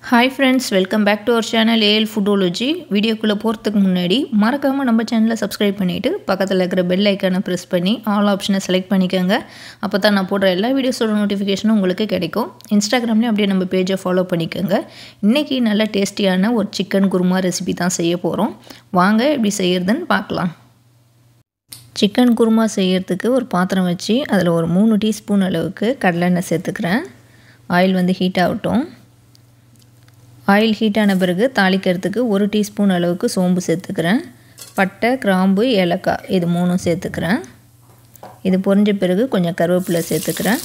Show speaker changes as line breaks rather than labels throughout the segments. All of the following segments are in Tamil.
hi friends welcome back to our channel AL footology வீடியோக்குள்ளே போகிறதுக்கு முன்னாடி மறக்காமல் நம்ம சேனலை சப்ஸ்கிரைப் பண்ணிவிட்டு பக்கத்தில் இருக்கிற பெல் ஐக்கானை ப்ரெஸ் பண்ணி ஆல் ஆப்ஷனை செலக்ட் பண்ணிக்கோங்க அப்போ தான் நான் போடுற எல்லா வீடியோஸோட நோட்டிஃபிகேஷனும் உங்களுக்கு கிடைக்கும் இன்ஸ்டாகிராம்லேயும் அப்படியே நம்ம பேஜை ஃபாலோ பண்ணிக்கோங்க இன்றைக்கி நல்ல டேஸ்டியான ஒரு சிக்கன் குருமா ரெசிபி தான் செய்ய போகிறோம் வாங்க எப்படி செய்யறதுன்னு பார்க்கலாம் சிக்கன் குருமா செய்யறதுக்கு ஒரு பாத்திரம் வச்சு அதில் ஒரு மூணு டீஸ்பூன் அளவுக்கு கடலெண்ணெய் சேர்த்துக்கிறேன் ஆயில் வந்து ஹீட் ஆகட்டும் ஆயில் ஹீட் ஆன பிறகு தாளிக்கிறதுக்கு ஒரு டீஸ்பூன் அளவுக்கு சோம்பு சேர்த்துக்கிறேன் பட்டை கிராம்பு ஏலக்காய் இது மூணும் சேர்த்துக்கிறேன் இது பொரிஞ்ச பிறகு கொஞ்சம் கருவேப்பிலை சேர்த்துக்கிறேன்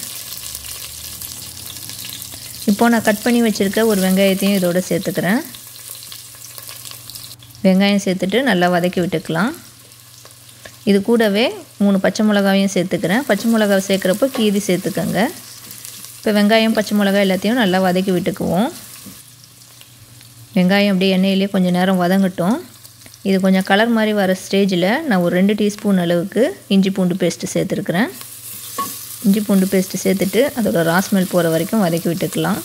இப்போது நான் கட் பண்ணி வச்சுருக்க ஒரு வெங்காயத்தையும் இதோடு சேர்த்துக்கிறேன் வெங்காயம் சேர்த்துட்டு நல்லா வதக்கி விட்டுக்கலாம் இது கூடவே மூணு பச்சை மிளகாயும் சேர்த்துக்கிறேன் பச்சை மிளகாய் சேர்க்குறப்போ கீரி சேர்த்துக்கோங்க இப்போ வெங்காயம் பச்சை மிளகாய் எல்லாத்தையும் நல்லா வதக்கி விட்டுக்குவோம் வெங்காயம் அப்படியே எண்ணெயிலே கொஞ்சம் நேரம் வதங்கட்டும் இது கொஞ்சம் கலர் மாதிரி வர ஸ்டேஜில் நான் ஒரு ரெண்டு டீஸ்பூன் அளவுக்கு இஞ்சி பூண்டு பேஸ்ட்டு சேர்த்துருக்குறேன் இஞ்சி பூண்டு பேஸ்ட்டு சேர்த்துட்டு அதோட ராஸ்மெல் போகிற வரைக்கும் வதக்கி விட்டுக்கலாம்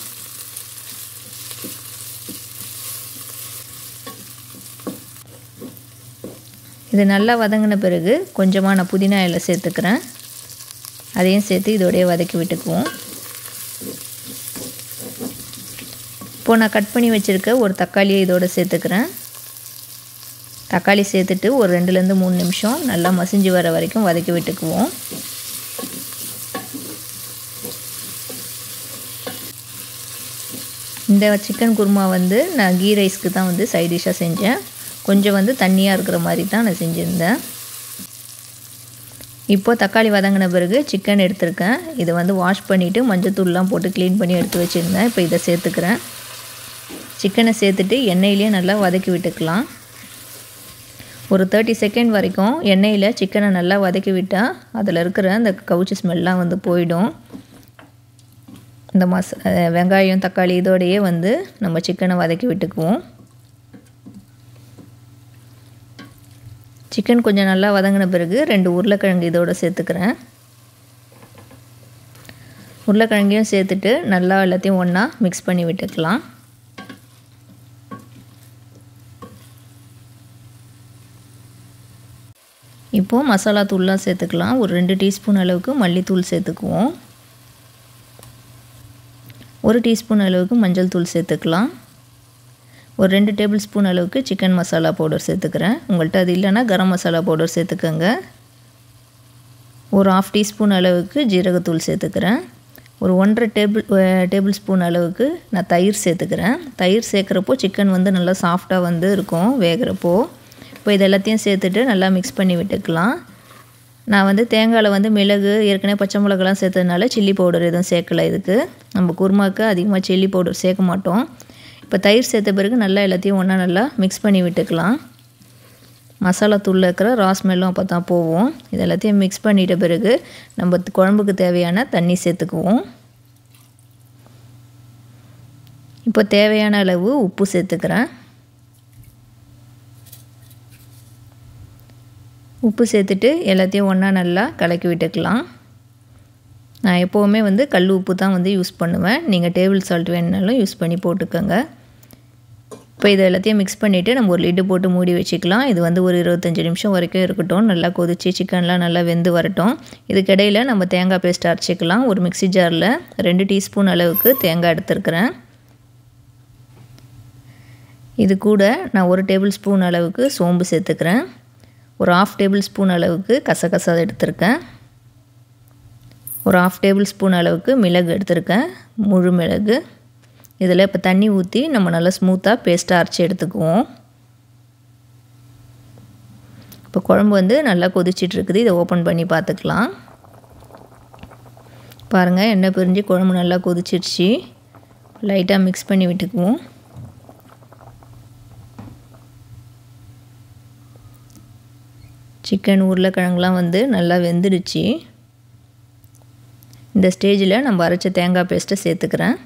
இது நல்லா வதங்கின பிறகு கொஞ்சமாக நான் புதினா இலை சேர்த்துக்கிறேன் அதையும் சேர்த்து இதோடய வதக்கி விட்டுக்குவோம் இப்போது நான் கட் பண்ணி வச்சுருக்க ஒரு தக்காளியை இதோடு சேர்த்துக்கிறேன் தக்காளி சேர்த்துட்டு ஒரு ரெண்டுலேருந்து மூணு நிமிஷம் நல்லா மசிஞ்சு வர வரைக்கும் வதக்கி விட்டுக்குவோம் இந்த சிக்கன் குருமா வந்து நான் கீ ரைஸ்க்கு தான் வந்து சைட் டிஷ்ஷாக செஞ்சேன் கொஞ்சம் வந்து தண்ணியாக இருக்கிற மாதிரி தான் நான் செஞ்சுருந்தேன் இப்போது தக்காளி வதங்கின பிறகு சிக்கன் எடுத்திருக்கேன் இதை வந்து வாஷ் பண்ணிவிட்டு மஞ்சத்தூள்லாம் போட்டு க்ளீன் பண்ணி எடுத்து வச்சுருந்தேன் இப்போ இதை சேர்த்துக்கிறேன் சிக்கனை சேர்த்துட்டு எண்ணெயிலே நல்லா வதக்கி விட்டுக்கலாம் ஒரு தேர்ட்டி செகண்ட் வரைக்கும் எண்ணெயில் சிக்கனை நல்லா வதக்கி விட்டால் அதில் இருக்கிற அந்த கவுச்சி ஸ்மெல்லாம் வந்து போயிடும் இந்த மச வெங்காயம் தக்காளி இதோடையே வந்து நம்ம சிக்கனை வதக்கி விட்டுக்குவோம் சிக்கன் கொஞ்சம் நல்லா வதங்கின பிறகு ரெண்டு உருளைக்கிழங்கு இதோடு சேர்த்துக்கிறேன் உருளைக்கிழங்கையும் சேர்த்துட்டு நல்லா எல்லாத்தையும் ஒன்றா மிக்ஸ் பண்ணி விட்டுக்கலாம் இப்போது மசாலா தூள்லாம் சேர்த்துக்கலாம் ஒரு ரெண்டு டீஸ்பூன் அளவுக்கு மல்லித்தூள் சேர்த்துக்குவோம் ஒரு டீஸ்பூன் அளவுக்கு மஞ்சள் தூள் சேர்த்துக்கலாம் ஒரு ரெண்டு டேபிள் ஸ்பூன் அளவுக்கு சிக்கன் மசாலா பவுடர் சேர்த்துக்கிறேன் உங்கள்கிட்ட அது இல்லைன்னா கரம் மசாலா பவுடர் சேர்த்துக்கோங்க ஒரு ஆஃப் டீஸ்பூன் அளவுக்கு ஜீரகத்தூள் சேர்த்துக்கிறேன் ஒரு ஒன்றரை டேபிள் டேபிள் ஸ்பூன் அளவுக்கு நான் தயிர் சேர்த்துக்கிறேன் தயிர் சேர்க்குறப்போ சிக்கன் வந்து நல்லா சாஃப்டாக வந்து இருக்கும் வேகிறப்போ இப்போ இது எல்லாத்தையும் சேர்த்துட்டு நல்லா மிக்ஸ் பண்ணி விட்டுக்கலாம் நான் வந்து தேங்காயில் வந்து மிளகு ஏற்கனவே பச்சை மிளகாலாம் சேர்த்ததுனால சில்லி பவுடர் எதுவும் சேர்க்கலை இதுக்கு நம்ம குருமாவுக்கு அதிகமாக சில்லி பவுடர் சேர்க்க மாட்டோம் இப்போ தயிர் சேர்த்த பிறகு நல்லா எல்லாத்தையும் ஒன்றா நல்லா மிக்ஸ் பண்ணி விட்டுக்கலாம் மசாலா தூளில் இருக்கிற ராஸ்மெல்லும் அப்போ தான் போவோம் இது எல்லாத்தையும் மிக்ஸ் பண்ணிட்ட பிறகு நம்ம குழம்புக்கு தேவையான தண்ணி சேர்த்துக்குவோம் இப்போ தேவையான அளவு உப்பு சேர்த்துக்கிறேன் உப்பு சேர்த்துட்டு எல்லாத்தையும் ஒன்றா நல்லா கலக்கி விட்டுக்கலாம் நான் எப்போவுமே வந்து கல் உப்பு தான் வந்து யூஸ் பண்ணுவேன் நீங்கள் டேபிள் சால்ட் வேணுனாலும் யூஸ் பண்ணி போட்டுக்கோங்க இப்போ இதை எல்லாத்தையும் மிக்ஸ் பண்ணிவிட்டு நம்ம ஒரு லிட்டு போட்டு மூடி வச்சுக்கலாம் இது வந்து ஒரு இருபத்தஞ்சி நிமிஷம் வரைக்கும் இருக்கட்டும் நல்லா கொதிச்சு சிக்கன்லாம் நல்லா வெந்து வரட்டும் இதுக்கிடையில் நம்ம தேங்காய் பேஸ்ட் அரைச்சிக்கலாம் ஒரு மிக்சி ஜாரில் ரெண்டு டீஸ்பூன் அளவுக்கு தேங்காய் எடுத்துருக்கிறேன் இது கூட நான் ஒரு டேபிள் ஸ்பூன் அளவுக்கு சோம்பு சேர்த்துக்கிறேன் ஒரு ஆஃப் டேபிள் ஸ்பூன் அளவுக்கு கசகசா எடுத்திருக்கேன் ஒரு ஆஃப் டேபிள் ஸ்பூன் அளவுக்கு மிளகு எடுத்திருக்கேன் முழு மிளகு இதில் இப்போ தண்ணி ஊற்றி நம்ம நல்லா ஸ்மூத்தாக பேஸ்ட்டாக அரைச்சி எடுத்துக்குவோம் இப்போ குழம்பு வந்து நல்லா கொதிச்சிட்டு இருக்குது இதை ஓப்பன் பண்ணி பார்த்துக்கலாம் பாருங்கள் எண்ணெய் பிரிஞ்சு குழம்பு நல்லா கொதிச்சிடுச்சு லைட்டாக மிக்ஸ் பண்ணி விட்டுக்குவோம் சிக்கன் உருளைக்கிழங்குலாம் வந்து நல்லா வெந்துடுச்சு இந்த ஸ்டேஜில் நம்ம அரைச்ச தேங்காய் பேஸ்ட்டை சேர்த்துக்கிறேன்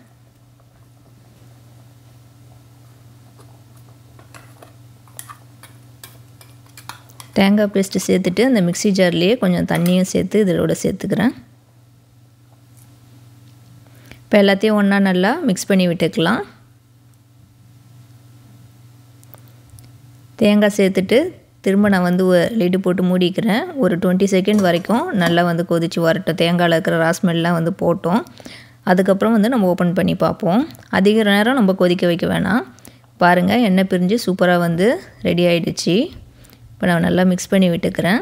தேங்காய் பேஸ்ட்டு சேர்த்துட்டு அந்த மிக்சி ஜார்லேயே கொஞ்சம் தண்ணியும் சேர்த்து இதோட சேர்த்துக்கிறேன் இப்போ எல்லாத்தையும் ஒன்றா நல்லா மிக்ஸ் பண்ணி விட்டுக்கலாம் தேங்காய் சேர்த்துட்டு திரும்ப நான் வந்து லிட்டு போட்டு மூடிக்கிறேன் ஒரு டுவெண்ட்டி செகண்ட் வரைக்கும் நல்லா வந்து கொதித்து வரட்டும் தேங்காயில் இருக்கிற ராஸ்மெல்லாம் வந்து போட்டோம் அதுக்கப்புறம் வந்து நம்ம ஓப்பன் பண்ணி பார்ப்போம் அதிக நேரம் நம்ம கொதிக்க வைக்க வேணாம் பாருங்கள் எண்ணெய் பிரிஞ்சு சூப்பராக வந்து ரெடி ஆகிடுச்சு இப்போ நான் நல்லா மிக்ஸ் பண்ணி விட்டுக்கிறேன்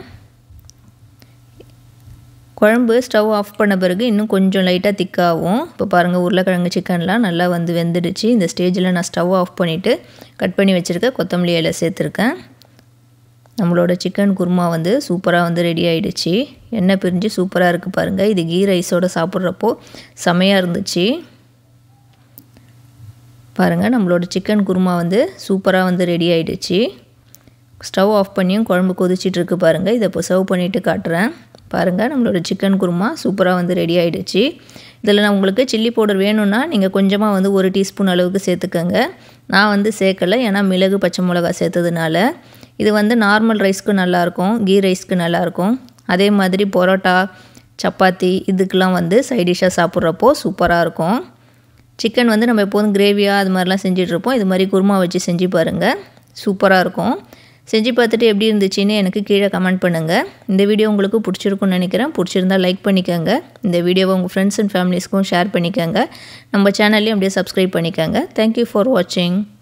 குழம்பு ஸ்டவ் ஆஃப் பண்ண பிறகு இன்னும் கொஞ்சம் லைட்டாக திக்காகும் இப்போ பாருங்கள் உருளைக்கிழங்கு சிக்கன்லாம் நல்லா வந்து வெந்துடுச்சு இந்த ஸ்டேஜில் நான் ஸ்டவ் ஆஃப் பண்ணிவிட்டு கட் பண்ணி வச்சுருக்க கொத்தமல்லி இலை சேர்த்துருக்கேன் நம்மளோட சிக்கன் குருமா வந்து சூப்பராக வந்து ரெடி ஆகிடுச்சு எண்ணெய் பிரிஞ்சு சூப்பராக இருக்குது பாருங்கள் இது கீ ரைஸோடு சாப்பிட்றப்போ செமையாக இருந்துச்சு பாருங்கள் நம்மளோட சிக்கன் குருமா வந்து சூப்பராக வந்து ரெடி ஆகிடுச்சு ஸ்டவ் ஆஃப் பண்ணியும் குழம்பு கொதிச்சிட்டு இருக்கு பாருங்கள் இதை இப்போ சர்வ் பண்ணிவிட்டு காட்டுறேன் பாருங்கள் நம்மளோட சிக்கன் குருமா சூப்பராக வந்து ரெடி ஆகிடுச்சு இதில் நான் உங்களுக்கு சில்லி பவுடர் வேணும்னா நீங்கள் கொஞ்சமாக வந்து ஒரு டீஸ்பூன் அளவுக்கு சேர்த்துக்கோங்க நான் வந்து சேர்க்கலை ஏன்னா மிளகு பச்சை மிளகா சேர்த்ததுனால இது வந்து நார்மல் ரைஸ்க்கு நல்லாயிருக்கும் கீ ரைஸ்க்கு நல்லாயிருக்கும் அதே மாதிரி பரோட்டா சப்பாத்தி இதுக்கெலாம் வந்து சைடிஷ்ஷாக சாப்பிட்றப்போ சூப்பராக இருக்கும் சிக்கன் வந்து நம்ம எப்போதும் கிரேவியாக அது மாதிரிலாம் செஞ்சிட்ருப்போம் இது மாதிரி குருமா வச்சு செஞ்சு பாருங்கள் சூப்பராக இருக்கும் செஞ்சு பார்த்துட்டு எப்படி இருந்துச்சுன்னு எனக்கு கீழே கமெண்ட் பண்ணுங்கள் இந்த வீடியோ உங்களுக்கு பிடிச்சிருக்குன்னு நினைக்கிறேன் பிடிச்சிருந்தா லைக் பண்ணிக்கோங்க இந்த வீடியோவை உங்கள் ஃப்ரெண்ட்ஸ் அண்ட் ஃபேமிலிஸ்க்கும் ஷேர் பண்ணிக்கோங்க நம்ம சேனல்லையும் அப்படியே சப்ஸ்கிரைப் பண்ணிக்கோங்க தேங்க்யூ ஃபார் வாட்சிங்